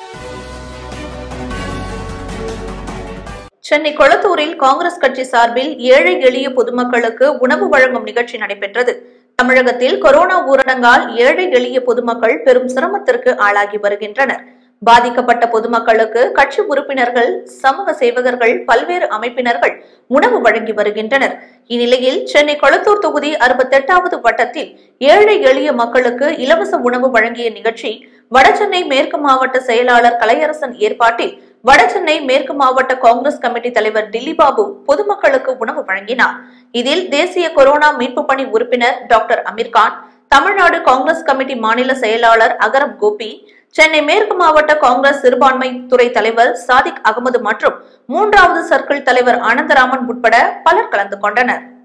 சென்னை கொளத்தூரில் காங்கிரஸ் கட்சி சார்பில் ஏழை எளிய பொதுமக்களுக்கு உணவு வழங்கும் நிகழ்ச்சி நடைபெற்றது தமிழகத்தில் கொரோனா ஊரடங்கால் ஏழை எளிய பொதுமக்கள் பெரும் சிரமத்திற்கு ஆளாகி வருகின்றனர் பாதிக்கப்பட்ட பொதுமக்களுக்கு கட்சி உறுப்பினர்கள் சமூக சேவகர்கள் பல்வேறு அமைப்பினர்கள் உணவு வழங்கி வருகின்றனர் இந்நிலையில் சென்னை கொளத்தூர் தொகுதி அறுபத்தெட்டாவது வட்டத்தில் ஏழை எளிய மக்களுக்கு இலவச உணவு வழங்கிய நிகழ்ச்சி வடசென்னை மேற்கு மாவட்ட செயலாளர் கலையரசன் ஏற்பாட்டில் வடசென்னை மேற்கு மாவட்ட காங்கிரஸ் கமிட்டி தலைவர் டில்லிபாபு பொதுமக்களுக்கு உணவு வழங்கினார் இதில் தேசிய கொரோனா மீட்பு பணி உறுப்பினர் டாக்டர் அமீர்கான் தமிழ்நாடு காங்கிரஸ் கமிட்டி மாநில செயலாளர் அகரம் கோபி சென்னை மேற்கு மாவட்ட காங்கிரஸ் சிறுபான்மை துறை தலைவர் சாதிக் அகமது மற்றும் மூன்றாவது சர்க்கிள் தலைவர் ஆனந்தராமன் உட்பட பலர் கலந்து கொண்டனர்